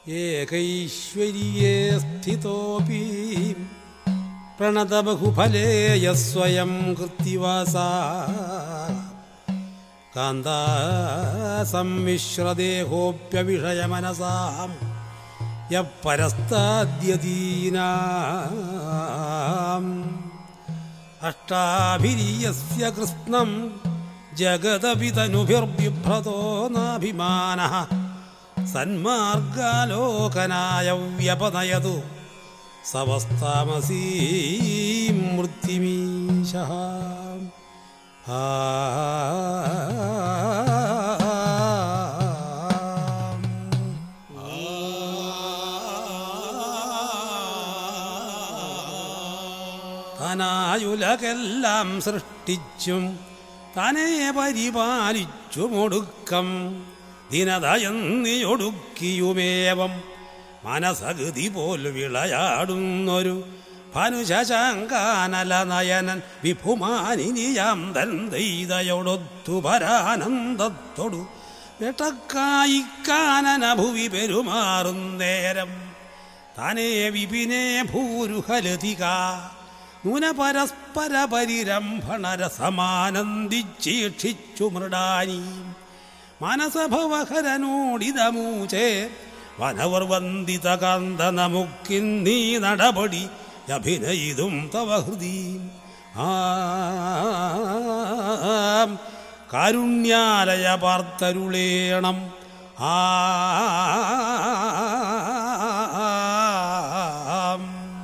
ഏകൈശ്വര്യേ സ്ഥിതോപി പ്രണതബഹുഫലേ യസ്വയം കൃത്തിവാസ കാന്താസമ്മിശ്രദേഹോപ്യവിഷയമനസാം യപരസ്താദ്യതീനാം അഷ്ടാഭിരീയസ്യ കൃഷ്ണം ജഗതപിതനുഭിർബിഭ്രതോ നാഭിമാനഃ സന്മാർഗാലോകനായ വ്യപനയതു സവസ്താമസീം മൃത്യുമീശ താനായുലകെല്ലാം സൃഷ്ടിച്ചും താനേ പരിപാലിച്ചുമൊടുക്കം ദിനതയെന്നിയൊടുക്കിയുമേവം മനസഗതി പോൽ വിളയാടുന്നൊരു ഭാനുശശാങ്കാനല നയനൻ വിഭുമാനിനിയാം തൻ ദൈതയോടൊത്തു പരാനന്ദത്തോടു വെട്ടക്കായിക്കാനന ഭുവി പെരുമാറുന്നേരം താനേ വിപിനെ ഭൂരുഹലതിക നൂന പരസ്പര പരിരംഭണരസമാനന്ദിച്ചീക്ഷിച്ചു മൃഡാനി മനസഭവഹരനോടിതമൂചേ വനവർ വന്ദിത കാന്ത നമുക്കിന്നീ നടപടി അഭിനയിതും തവ ഹൃദി ആം കാരുണ്യാലയ പാർത്തരുളേണം ആം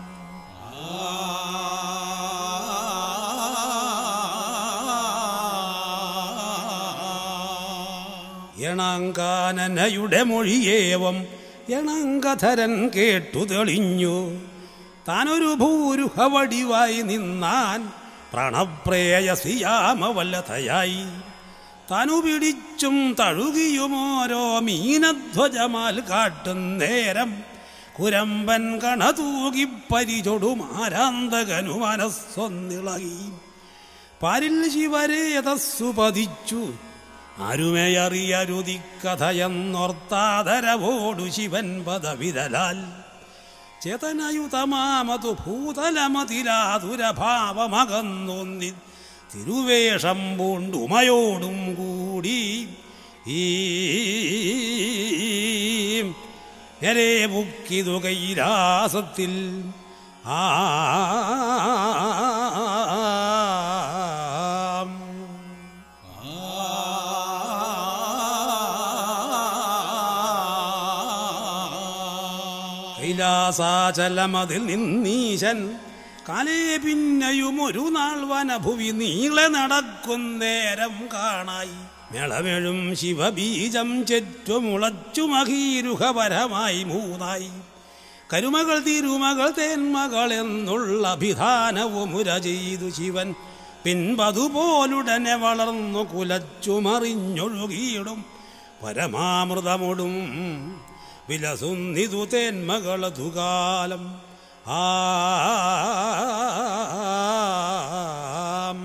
എണാങ്കാനനയുടെ മൊഴിയേവം എണങ്കധരൻ കേട്ടു തെളിഞ്ഞു താനൊരു ഭൂരുഹവടിവായി നിന്നാൻ പ്രണപ്രേയസിയാമവല്ലതയായി തനു പിടിച്ചും തഴുകിയുമോരോ മീനധ്വജമാൽ കാട്ടും നേരം കുരമ്പൻ കണതൂകി പരിചൊടുമാരാന്തകനു മനസ്സൊന്നിളകി പാരിൽ ശിവരേതസ്സു പതിച്ചു ആരുമേയറിയരുതി കഥയെന്നോർത്താതരവോടു ശിവൻ പദവിരലാൽ ചേതനയുതമാമതു ഭൂതലമതിരാതുരഭാവമകന്നൊന്നി തിരുവേഷം പൂണ്ടുമയോടും കൂടി ഈ എരെ മുക്കിതു കൈലാസത്തിൽ ആ കൈലാസാചലമതിൽ നിന്നീശൻ കാലേ പിന്നെയും ഒരു നാൾ വനഭുവി നീളെ നടക്കുന്നേരം കാണായി മേളമേഴും ശിവബീജം ചെറ്റുമുളച്ചു മഹീരുഹപരമായി മൂന്നായി കരുമകൾ തിരുമകൾ തേന്മകൾ എന്നുള്ള അഭിധാനവും ഉര ചെയ്തു ശിവൻ പിൻപതുപോലുടനെ വളർന്നു കുലച്ചു മറിഞ്ഞൊഴുകിയിടും പരമാമൃതമൊടും വിലസുന്നിതു തേന്മകളതുകാലം ആം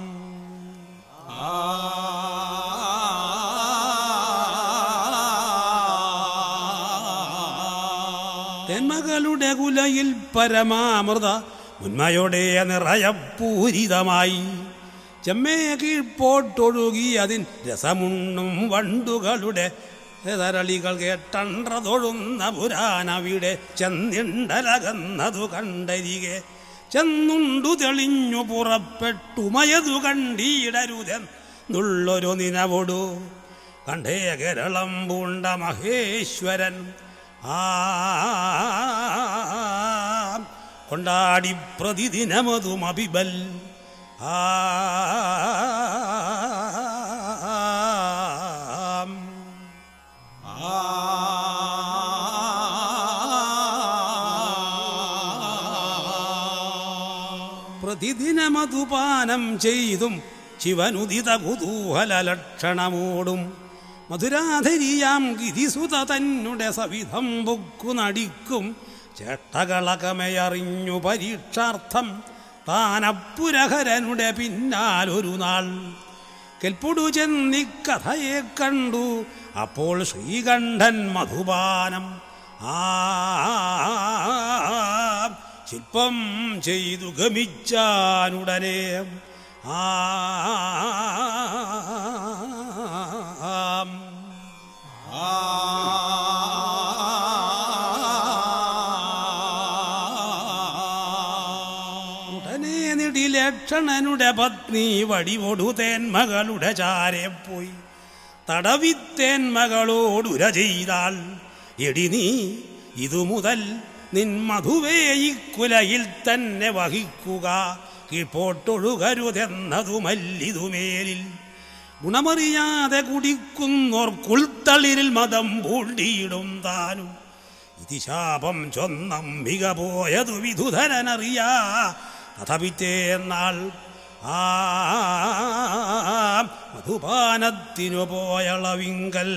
തെന്മകളുടെ കുലയിൽ പരമാമൃത മുന്മയോടെ നിറയപൂരിതമായി ചെമ്മേ കീഴ്പോട്ടൊഴുകി അതിൻ രസമുണ്ണും വണ്ടുകളുടെ തരളികൾ കേട്ടണ്ട്രതൊഴുന്ന പുരാനവിടെ ചെന്നിണ്ടലകന്നതു കണ്ടരികെ ചെന്നുണ്ടു തെളിഞ്ഞു പുറപ്പെട്ടുമയതു കണ്ടീടരുതെന്നുള്ളൊരു നിനവൊടു കണ്ടേ കേരളം പൂണ്ട മഹേശ്വരൻ ആ കൊണ്ടാടി പ്രതിദിനമതും അഭിബൽ ആ പ്രതിദിനമധുപാനം ചെയ്തും ശിവനുദിത കുതൂഹല ലക്ഷണമോടും മധുരാധരിയാം ഗിരിസുത തന്നെ സവിധം ബുക്കു നടിക്കും ചേട്ടകളകമയറിഞ്ഞു പരീക്ഷാർത്ഥം താനപ്പുരഹരനുടെ പിന്നാലൊരു നാൾ കെൽപ്പുടു ചെന്നിക്കഥയെ കണ്ടു അപ്പോൾ ശ്രീകണ്ഠൻ മധുപാനം ആ ശില്പം ചെയ്തു ഗമിച്ചാനുടനെ ആ ഉടനെ നിടിലക്ഷണനുടെ പത്നി വടിവൊടു തേന്മകളുടെ ചാരെ പോയി തടവിത്തേന്മകളോടുര ചെയ്താൽ എടി നീ ഇതു മുതൽ നിൻ മധുവേ ഇക്കുലയിൽ തന്നെ വഹിക്കുക കീഴ്പോട്ടൊഴുകരുതെന്നതുമല്ലിതുമേലിൽ ഗുണമറിയാതെ കുടിക്കുന്നോർ കുൾത്തളിരിൽ മതം പൂണ്ടിയിടും താനും ഇതിശാപം ചൊന്നം മിക പോയതു വിധുധരനറിയാ തഥപിറ്റേന്നാൾ ആ മധുപാനത്തിനു പോയളവിങ്കൽ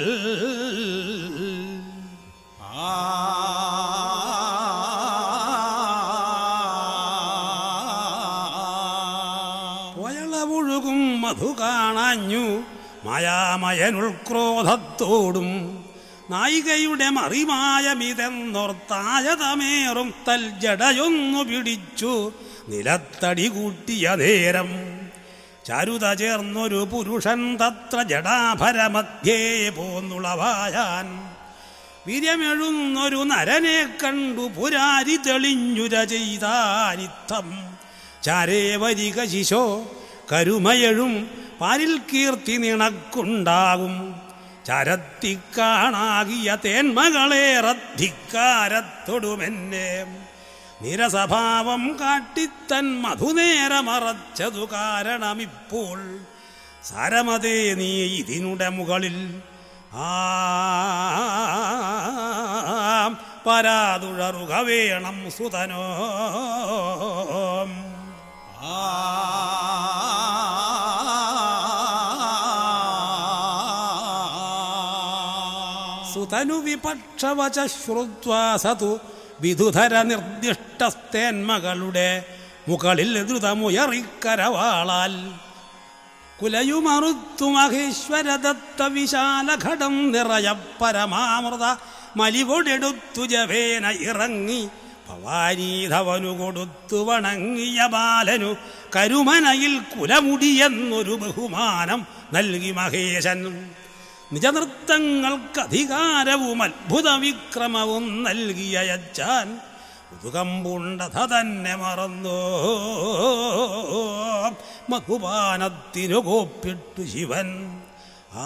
പോയളവൊഴുകും മധു കാണാഞ്ഞു മായാമയനുൾക്രോധത്തോടും നായികയുടെ മറിമായമിതെന്നോർത്തായതമേറും തൽ ജടയൊന്നു പിടിച്ചു നിലത്തടി കൂട്ടിയ നേരം ചാരുത ചേർന്നൊരു പുരുഷൻ തത്ര ജടാഭരമധ്യേ പോന്നുളവായാൻ വീര്യമെഴുന്നൊരു നരനെ കണ്ടു പുരാരി തെളിഞ്ഞുര ചെയ്താനിത്തം ചാരേ വരിക ശിശോ കരുമയഴും പാലിൽ കീർത്തി നിണക്കുണ്ടാകും ചരത്തിക്കാണാകിയ തേന്മകളേറധിക്കാരത്തൊടുമെന്നെ നിരസഭാവം കാട്ടിത്തൻ മധുനേര മറച്ചതു കാരണമിപ്പോൾ സാരമതേ നീ ഇതിനുടെ മുകളിൽ ആ പരാതുഴറുക വേണം സുതനോ സുതനു വിപക്ഷവച ശ്രുത്വാ സതു വിധുധര നിർദ്ദിഷ്ടസ്തേന്മകളുടെ മുകളിൽ ദ്രുതമുയറിക്കരവാളാൽ കുലയുമറുത്തു മഹേശ്വരദത്ത വിശാലഘടം നിറയ പരമാമൃത മലികൊടെടുത്തു ജവേന ഇറങ്ങി ഭവാനീധവനു കൊടുത്തു വണങ്ങിയ ബാലനു കരുമനയിൽ കുലമുടിയെന്നൊരു ബഹുമാനം നൽകി മഹേശൻ നിജനൃത്തങ്ങൾക്ക് അധികാരവും അത്ഭുത വിക്രമവും നൽകിയ യച്ചാൻ ഉതുകം പൂണ്ടത തന്നെ മറന്നോ മധുപാനത്തിനു കോപ്പിട്ടു ശിവൻ ആ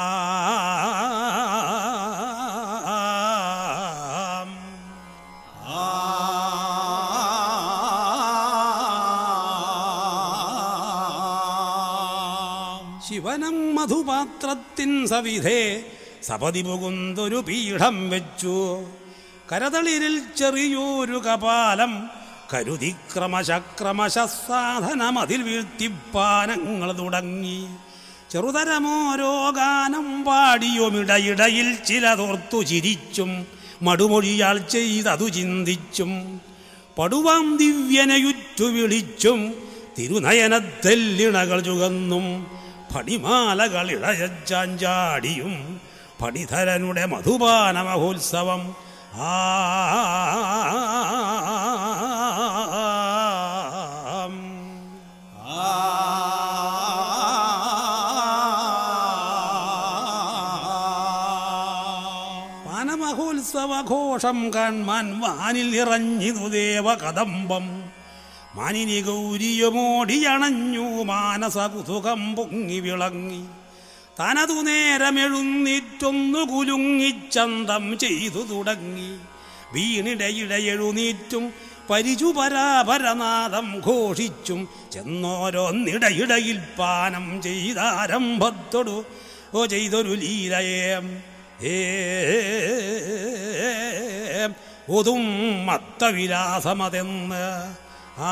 ശിവനം മധുപാത്രത്തിൻ സവിധേ സപതി പുകുന്തൊരു പീഠം വെച്ചു കരതളിരിൽ ചെറിയൊരു കപാലം കരുതി ക്രമശക്രമശ സാധനമതിൽ വീഴ്ത്തിപ്പാനങ്ങൾ തുടങ്ങി ചെറുതരമോരോ ഗാനം പാടിയുമിടയിടയിൽ ചിലതോർത്തു ചിരിച്ചും മടുമൊഴിയാൾ ചെയ്തതു ചിന്തിച്ചും പടുവാം ദിവ്യനയുറ്റു വിളിച്ചും തിരുനയനത്തെല്ലിണകൾ ചുകന്നും പടിമാലകൾ ഇളയച്ചാഞ്ചാടിയും പടിധരനുടെ മധുപാന മഹോത്സവം ആ പാനമഹോത്സവഘോഷം കാൺമാൻ വാനിൽ ഇറഞ്ഞിതു ദേവ കദംബം മാനിനി ഗൗരിയുമോടിയണഞ്ഞു മാനസ കുതുകം പൊങ്ങി വിളങ്ങി തനതു നേരമെഴുന്നീറ്റൊന്നു കുലുങ്ങിച്ചന്തം ചെയ്തു തുടങ്ങി വീണിടയിടയെഴുന്നീറ്റും പരിചുപരാപരനാദം ഘോഷിച്ചും ചെന്നോരോന്നിടയിടയിൽ പാനം ചെയ്താരംഭത്തോടു ഓ ചെയ്തൊരു ലീലയേം ഏ ഒതും മത്തവിലാസമതെന്ന് ആ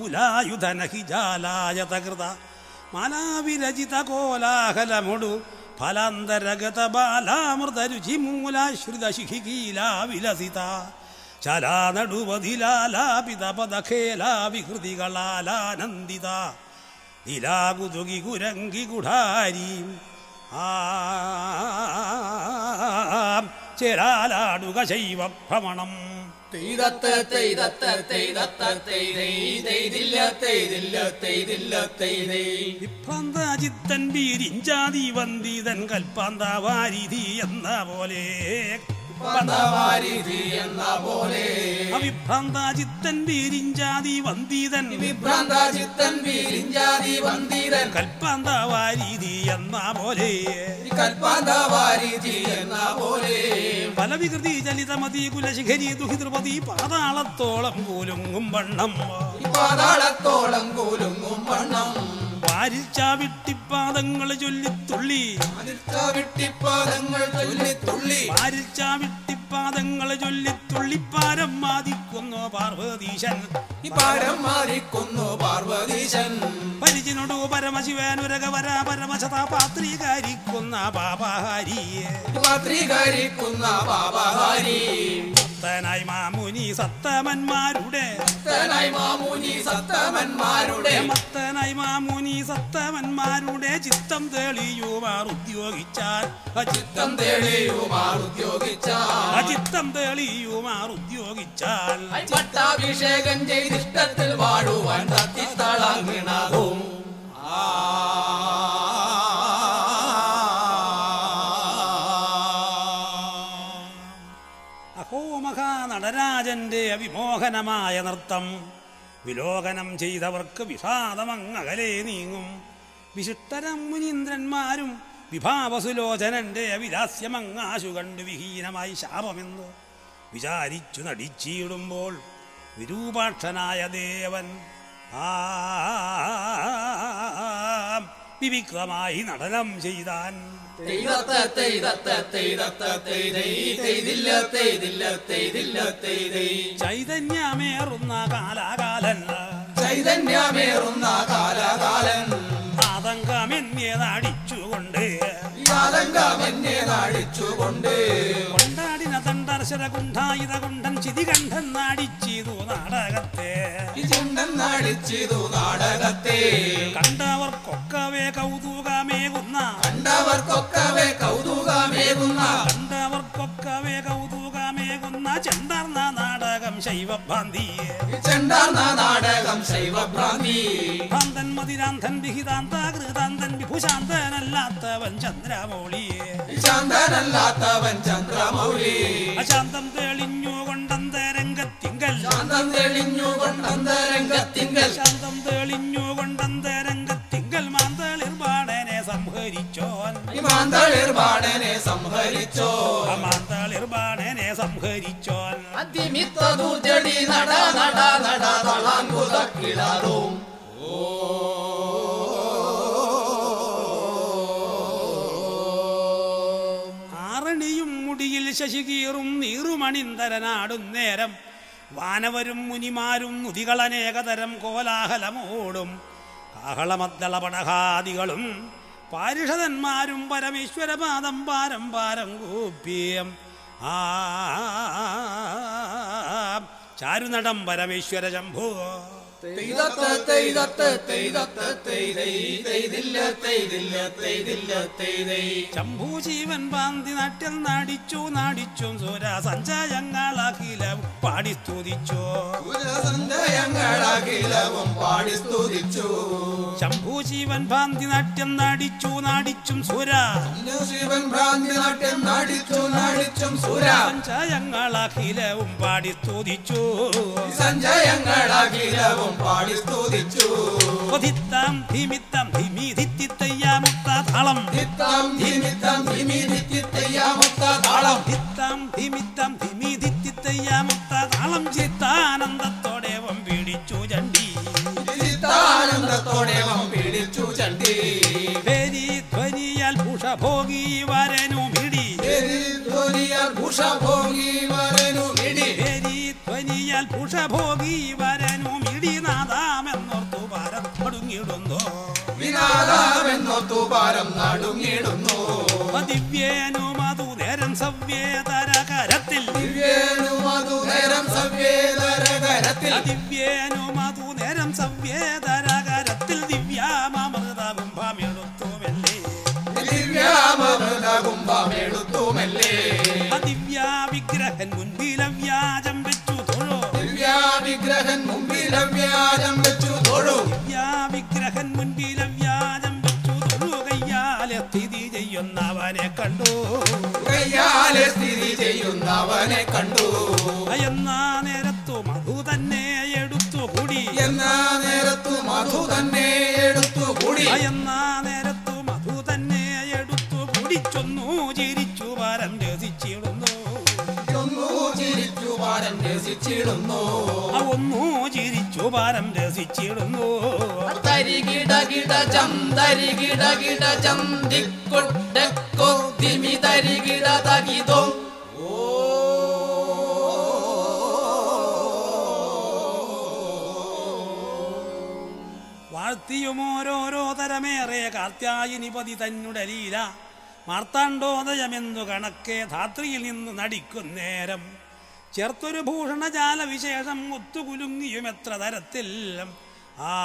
ഹലാശനകൃതലോലായിതമതിശൂലായുധനഹിജാലായതകൃത മാലാവിരചിത കോലാഹലമുടു ഫലാന്തരഗത ബാലാമൃതരുചി മൂലാശ്രിത ശിഖികീലാ വിലസിത ചലാ നടുവതിലാലാപിത പദഖേലാ വികൃതികളാലാനന്ദിത നിലാകുതുകി കുരങ്കി കുഠാരീം ആ ചേരാലാടുക ശൈവ ഭ്രമണം തെയ്തത്ത തെയ്തത്ത തെയ്തത്ത തെയ്തൈ തെയ്തില്ല തെയ്തില്ല തെയ്തില്ല തെയ്തൈ വിഭ്രാന്താചിത്തൻ വീരിഞ്ചാതി വന്ദിതൻ കൽപ്പാന്താവാരിധി എന്ന പോലെ പന്തവാരിധി എന്ന പോലെ അവിഭ്രാന്താചിത്തൻ വീരിഞ്ചാതി വന്ദിതൻ വിഭ്രാന്ത ചിത്തൻ വീരിഞ്ചാതി വന്ദിതൻ കൽപ്പാന്താവാരിധി എന്ന പോലെ കൽപ്പാന്തവാരിധി എന്ന പോലെ പല വികൃതി ചലിതമതി കുലശിഖരി ദുഹിതൃപതി പാതാളത്തോളം കൂലുങ്ങും വണ്ണം പാതാളത്തോളം കൂലുങ്ങും വണ്ണം വാരിൽ ചാവിട്ടിപ്പാദങ്ങൾ ചൊല്ലിത്തുള്ളി വിട്ടിപ്പാദങ്ങൾ ചൊല്ലി തുള്ളി വാരിൽ ചാവിട്ടിപ്പാദങ്ങൾ ചൊല്ലിത്തുള്ളി പാരം മാതിക്കുന്നു പാർവതീശൻ ഈ പാരം മാറിക്കുന്നു പാർവതീശൻ പരിചിനോടു പരമശിവനുരക വര പരമശത പാത്രീകാരിക്കുന്ന പാപഹാരിയെ പാത്രീകരിക്കുന്ന പാപഹാരി ഭക്തനായി മാമുനി സത്തമന്മാരുടെ ഭക്തനായി മാമുനി സത്തമന്മാരുടെ മത്തനായി മാമുനി സത്തമന്മാരുടെ ചിത്തം തെളിയുമാർ ഉദ്യോഗിച്ചാൽ ചിത്തം തെളിയുമാർ ഉദ്യോഗിച്ച അചിത്തം തെളിയുമാർ ഉദ്യോഗിച്ചാൽ പട്ടാഭിഷേകം ചെയ്തിഷ്ടത്തിൽ വാഴുവാൻ തത്തിത്തളങ്ങിണതും അഹോ മഹാ നടരാജന്റെ അവിമോഹനമായ നൃത്തം വിലോകനം ചെയ്തവർക്ക് വിഷാദമങ്ങകലെ നീങ്ങും വിശിഷ്ടരം മുനീന്ദ്രന്മാരും വിഭാവസുലോചനന്റെ അവിലാസ്യമങ്ങാശു കണ്ടു വിഹീനമായി ശാപമെന്ന് വിചാരിച്ചു നടിച്ചിടുമ്പോൾ വിരൂപാക്ഷനായ ദേവൻ ആ വിവിക്രമായി നടനം ചെയ്താൻ തെയ്തത്ത തെയ്തത്ത തെയ്തത്ത തെയ്തൈ തെയ്തില്ല തെയ്തില്ല തെയ്തില്ല തെയ്തൈ ചൈതന്യമേറുന്ന കാലാകാലൻ ചൈതന്യമേറുന്ന കാലകാലൻ ആതങ്കമെന്നെ നാടിച്ചുകൊണ്ട് ആലങ്കമെന്നെ നാടിച്ചുകൊണ്ട് കൊണ്ടാടിന തണ്ടർശര കുണ്ഠായുധ കുണ്ഠൻ ചിതികണ്ഠൻ നാടിച്ചിതു നാടകത്തെ ഈ ചുണ്ടൻ നാടിച്ചിതു നാടകത്തെ കണ്ടവർക്കൊക്കവേ കൗതുകമേകുന്ന കണ്ടവർക്കൊക്കവേ കൗതുകമേകുന്ന കണ്ടവർക്കൊക്കവേ കൗതുകമേകുന്ന ചെണ്ടർന്ന നാടകം ശൈവഭ്രാന്തിയെ ചെണ്ടാർന്ന നാടകം ശൈവഭ്രാന്തി ഭ്രാന്തൻ മതിരാന്തൻ വിഹിതാന്താകൃതാന്തൻ വിഭുശാന്തനല്ലാത്തവൻ ചന്ദ്രമൗളിയെ ശാന്തനല്ലാത്തവൻ ചന്ദ്രമൗലി അശാന്തം തെളിഞ്ഞു കൊണ്ടന്തരംഗത്തിങ്കൽ ശാന്തം തെളിഞ്ഞു കൊണ്ടന്തരംഗത്തിങ്കൽ ശാന്തം തെളിഞ്ഞു കൊണ്ടന്തരംഗത്തിങ്കൽ മാന്തളിർബാണനെ സംഹരിച്ചോൻ മാന്തളിർബാണനെ സംഹരിച്ചോ ആ മാന്തളിർബാണനെ സംഹരിച്ചോൻ അതിമിത്തൂജടി നട നട നട തളാങ്കുതക്കിളറും ആറണിയും മുടിയിൽ ശശികീറും നീറുമണിന്തരനാടും നേരം വാനവരും മുനിമാരും നുതികളനേകതരം കോലാഹലമോടും കാഹളമദ്ദളപടഹാദികളും പാരിഷതന്മാരും പരമേശ്വരപാദം പാരം പാരം കൂപ്പിയം ആ ചാരുനടം പരമേശ്വര ശംഭോ തെയ്തത്ത തെയ്തത്ത തെയ്തത്ത തെയ്തൈ തെയ്തില്ല തെയ്തില്ല തെയ്തില്ല തെയ്തൈ ശംഭു ജീവൻ പാന്തി നാട്യം നാടിച്ചു നാടിച്ചും സൂര സഞ്ചയങ്ങളാക്കില പാടി സ്തുതിച്ചു സന്ധ്യങ്ങളഖിലവും പാടി സ്തുതിച്ചു ശംഭു ജീവൻ പാന്തി നാട്യം നാടിച്ചു നാടിച്ചും സൂര ശിവൻ ഭ്രാന്തി നാട്യം നാടിച്ചു നാടിച്ചും സുര സഞ്ചയങ്ങളാക്കിലവും പാടി സ്തുതിച്ചു സഞ്ജയങ്ങളഖിലവും പാടി സ്തുതിച്ചു ധിത്താം ധിമിത്തം ധിമി ധിത്തിത്തയ്യാമുത്ത താളം നിത്തം നിമിത്തം നിമിതിത്തിത്തയ്യാമുത്ത താളം ധിത്താം ധിമിത്തം ധിമി ധിത്തിത്തയ്യാമുത്ത താളം ചിത്താനന്ദത്തോടെ വം പിടിച്ചു ചണ്ടി ചിത്താനന്ദത്തോടെ അവൻ പിടിച്ചു ചണ്ടി പേരി ധ്വനിയാൽ ഭൂഷഭോഗി വരനു മിടി ധ്വനിയാൽ ഭൂഷഭോഗി വരനു ഇടി പേരി ധ്വനിയാൽ ഭൂഷഭോഗി വരനു മിടി നാദാമെന്നോർത്തു ഭാരം ഒടുങ്ങിടുന്നു ശ്രീനാഥാവെന്നൊത്തു പാരം നടുങ്ങിടുന്നു ദിവ്യേനു മധു നേരം സവ്യേതരകരത്തിൽ ദിവ്യേനു മധുനേരം സവ്യേതരകരത്തിൽ ദിവ്യേനു മധു നേരം സവ്യേതരകരത്തിൽ ദിവ്യാമൃതവും ഭാമ്യെടുത്തുമല്ലേ ദിവ്യാമൃതകുംഭമെടുത്തുമല്ലേ ദിവ്യാ വിഗ്രഹൻ മുൻപിലവ്യാജം വെച്ചു തൊഴോ ദിവ്യാവിഗ്രഹൻ മുമ്പിലവ്യാജം വെച്ചു തൊഴു ദിവ്യാ വിഗ്രഹൻ മുൻപിലവ്യാജം വെച്ചു തൊഴു കയ്യാലെ സ്ഥിതി ചെയ്യുന്നവനെ കണ്ടു കയ്യാലെ സ്ഥിതി ചെയ്യുന്നവനെ കണ്ടു എന്നാ നേരത്തു മധു തന്നെ എടുത്തു കൂടി എന്നാ നേരത്തു മധു തന്നെ എടുത്തു കൂടി എന്നാ നേരത്തു മധു തന്നെ എടുത്തു കുടിച്ചൊന്നു ചിരിച്ചു വരം രസിച്ചിടുന്നു ഒന്നു ചിരിച്ചു പാടൻ രസിച്ചിടുന്നു ആ ഒന്നു ചിരിച്ചു വരം രസിച്ചിടുന്നു തരികിട കിട ജം തരികിട കിട ജം ദിക്കൊട്ടക്കോ ദിമി തരികിട തകിതോ വാഴ്ത്തിയും ഓരോരോ തരമേറെ കാർത്യായനിപതി തന്നുടെ ലീല മാർത്താണ്ഡോദയമെന്നു കണക്കെ ധാത്രിയിൽ നിന്ന് നടിക്കുന്നേരം ചേർത്തൊരു ഭൂഷണജാല വിശേഷം ഒത്തുകുലുങ്ങിയും എത്ര തരത്തിൽ ആ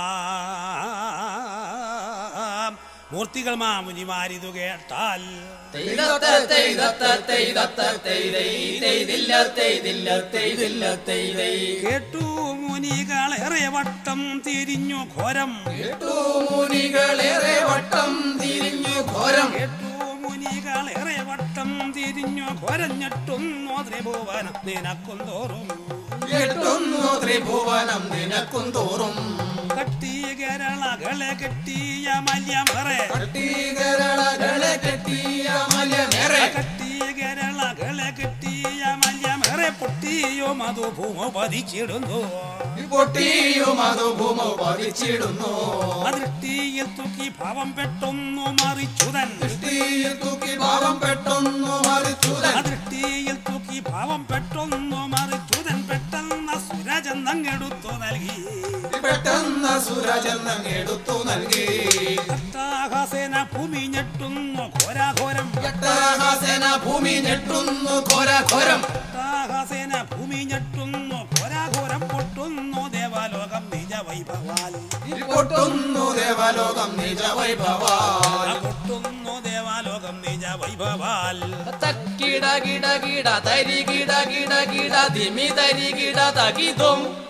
മൂർത്തികൾ മാമുനിമാരിതു കേട്ടാൽ തെയ്തത്ത തെയ്തത്ത തെയ്തത്ത തെയ്തൈ തെയ്തില്ല തെയ്തില്ല തെയ്തില്ല തെയ്തൈ കേട്ടു മുനികളേറെ വട്ടം തിരിഞ്ഞു ഘോരം കേട്ടു മുനികളേറെ വട്ടം തിരിഞ്ഞു ഘോരം കേട്ടു മുനികളേറെ വട്ടം തിരിഞ്ഞു ഘോരഞ്ഞിട്ടുന്നു ത്രിഭുവനം നിനക്കും തോറും കെട്ടുന്നു ത്രിഭുവനം നിനക്കും തോറും കട്ടി കേരളകളെ കെട്ടിയ മല്യമറെ കട്ടീകരളകളെ കെട്ടിയ മലമേറെ കട്ടി കേരളകളെ കെട്ടിയ മല്യമറെ പൊട്ടിയോ മധുഭൂമ പതിച്ചിടുന്നു പൊട്ടിയും അത് ഭൂമ പതിച്ചിടുന്നു ദൃഷ്ടിയിൽ തൂക്കി ഭാവം പെട്ടൊന്നു മറിച്ചുതൻ ദൃഷ്ടിയിൽ തൂക്കി ഭാവം പെട്ടൊന്നു മറിച്ചുതൻ ദൃഷ്ടിയിൽ തൂക്കി ഭാവം പെട്ടൊന്നു മറിച്ചുതൻ പെട്ടെന്ന സുരചന്തങ്ങെടുത്തു നൽകി പെട്ടെന്ന് സുരചെന്നങ്ങെടുത്തു നൽകി തട്ടാഹസേന ഭൂമി ഞെട്ടുന്നു ഘോരാഘോരം ജട്ടാഹസേന ഭൂമി ഞെട്ടുന്നു ഘോര ഘോരം തട്ടാഹസേന ഭൂമി ഞെട്ടുന്നു ഘോരാഘോരം പൊട്ടുന്നു ദേവാലോകം നിജ വൈഭവാൽ പൊട്ടുന്നു ദേവലോകം നിജ വൈഭവാൽ പൊട്ടുന്നു ദേവാലോകം നിജ വൈഭവാൽ തക്കിട കിട കിട തരികിട കിട കിട ദിമി തരികിട തകിതോ